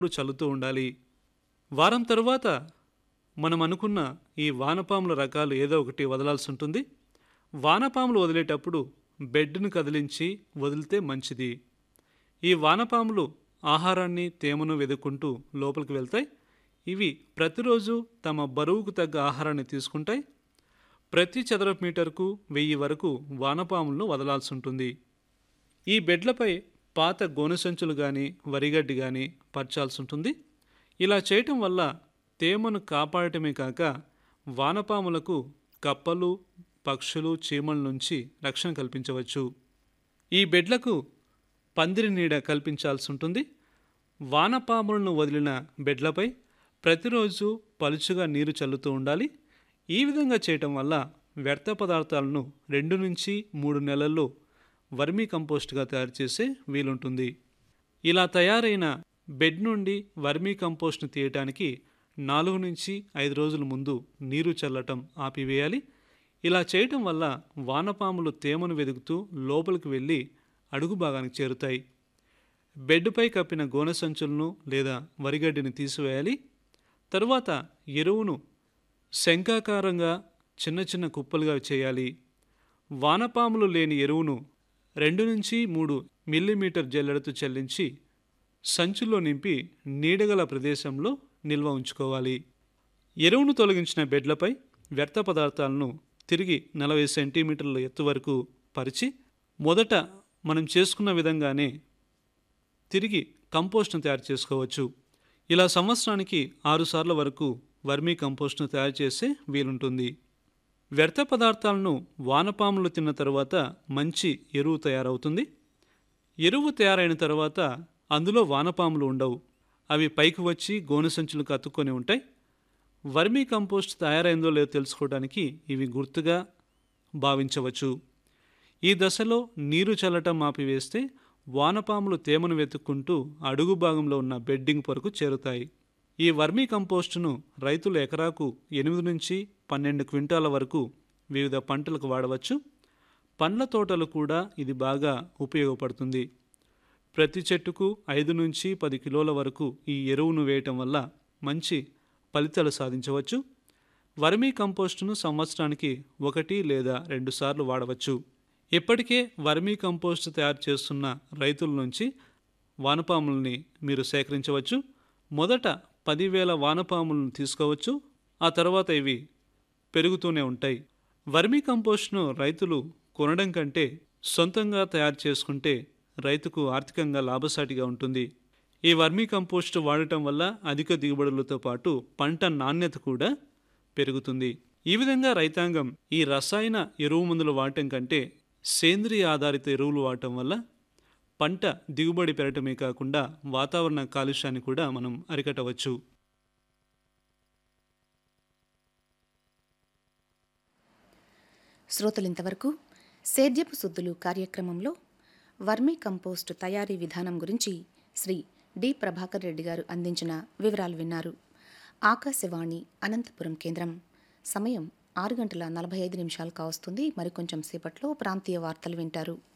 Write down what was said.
చల్లుతూ ఉండాలి వారం తరువాత మనం అనుకున్న ఈ వానపాముల రకాలు ఏదో ఒకటి వదలాల్సి ఉంటుంది వానపాములు వదిలేటప్పుడు బెడ్ను కదిలించి వదిలితే మంచిది ఈ వానపాములు ఆహారాన్ని తేమను వెదుక్కుంటూ లోపలికి వెళ్తాయి ఇవి ప్రతిరోజు తమ బరువుకు తగ్గ ఆహారాన్ని తీసుకుంటాయి ప్రతి చదరపు మీటర్కు వెయ్యి వరకు వానపాములను వదలాల్సి ఉంటుంది ఈ బెడ్లపై పాత గోనె సంచులు కానీ వరిగడ్డి కానీ పర్చాల్సి ఉంటుంది ఇలా చేయటం వల్ల తేమను కాపాడటమే కాక వానపాములకు కప్పలు పక్షులు చీమల నుంచి రక్షణ కల్పించవచ్చు ఈ బెడ్లకు పందిరి నీడ కల్పించాల్సి ఉంటుంది వానపాములను వదిలిన బెడ్లపై ప్రతిరోజు పలుచుగా నీరు చల్లుతూ ఉండాలి ఈ విధంగా చేయటం వల్ల వ్యర్థ పదార్థాలను రెండు నుంచి మూడు నెలల్లో వర్మీ కంపోస్ట్గా తయారు చేసే వీలుంటుంది ఇలా తయారైన బెడ్ నుండి వర్మీ కంపోస్ట్ను తీయటానికి నాలుగు నుంచి ఐదు రోజుల ముందు నీరు చల్లటం ఆపివేయాలి ఇలా చేయటం వల్ల వానపాములు తేమను వెదుగుతూ లోపలికి వెళ్ళి అడుగు భాగానికి చేరుతాయి బెడ్పై కప్పిన గోనె సంచులను లేదా వరిగడ్డిని తీసివేయాలి తరువాత ఎరువును శంఖాకారంగా చిన్న చిన్న కుప్పలుగా చేయాలి వానపాములు లేని ఎరువును రెండు నుంచి మూడు మిల్లీమీటర్ జల్లెడతో చెల్లించి సంచుల్లో నింపి నీడగల ప్రదేశంలో నిల్వ ఉంచుకోవాలి ఎరువును తొలగించిన బెడ్లపై వ్యర్థ పదార్థాలను తిరిగి నలభై సెంటీమీటర్ల ఎత్తు వరకు పరిచి మొదట మనం చేసుకున్న విధంగానే తిరిగి కంపోస్ట్ను తయారు చేసుకోవచ్చు ఇలా సంవత్సరానికి ఆరు సార్ల వరకు వర్మీ కంపోస్ట్ను తయారు చేసే వీలుంటుంది వ్యర్థ పదార్థాలను వానపాములు తిన్న తర్వాత మంచి ఎరువు తయారవుతుంది ఎరువు తయారైన తర్వాత అందులో వానపాములు ఉండవు అవి పైకి వచ్చి గోనె సంచులకు అతుక్కొని ఉంటాయి వర్మీ కంపోస్ట్ తయారైందో లేదో తెలుసుకోవడానికి ఇవి గుర్తుగా భావించవచ్చు ఈ దశలో నీరు చల్లటం ఆపివేస్తే వానపాములు తేమను వెతుక్కుంటూ అడుగు భాగంలో ఉన్న బెడ్డింగ్ పొరకు చేరుతాయి ఈ వర్మీ కంపోస్టును రైతులు ఎకరాకు ఎనిమిది నుంచి పన్నెండు క్వింటాల వరకు వివిధ పంటలకు వాడవచ్చు పండ్ల తోటలు కూడా ఇది బాగా ఉపయోగపడుతుంది ప్రతి చెట్టుకు ఐదు నుంచి పది కిలోల వరకు ఈ ఎరువును వేయటం వల్ల మంచి ఫలితాలు సాధించవచ్చు వర్మీ కంపోస్టును సంవత్సరానికి ఒకటి లేదా రెండు సార్లు వాడవచ్చు ఇప్పటికే వర్మీ కంపోస్ట్ తయారు చేస్తున్న రైతుల నుంచి వానపాములని మీరు సేకరించవచ్చు మొదట పదివేల వానపాములను తీసుకోవచ్చు ఆ తర్వాత ఇవి పెరుగుతూనే ఉంటాయి వర్మీ కంపోస్ట్ను రైతులు కొనడం కంటే సొంతంగా తయారు చేసుకుంటే రైతుకు ఆర్థికంగా లాభసాటిగా ఉంటుంది ఈ వర్మీ కంపోస్ట్ వాడటం వల్ల అధిక దిగుబడులతో పాటు పంట నాణ్యత కూడా పెరుగుతుంది ఈ విధంగా రైతాంగం ఈ రసాయన ఎరువు మందులు వాడటం కంటే సేంద్రియ ఆధారిత ఎరువులు వాడటం వల్ల పంట దిగుబడి పెరగటమే కాకుండా వాతావరణ కాలుష్యాన్ని కూడా మనం అరికట్టవచ్చు శ్రోతలింతవరకు సేద్యపు సుద్దులు కార్యక్రమంలో వర్మీ కంపోస్ట్ తయారీ విధానం గురించి శ్రీ డి ప్రభాకర్ రెడ్డి గారు అందించిన వివరాలు విన్నారు ఆకాశవాణి అనంతపురం కేంద్రం సమయం ఆరు గంటల నలభై ఐదు నిమిషాలు కావస్తుంది మరికొంచెం సేపట్లో ప్రాంతీయ వార్తలు వింటారు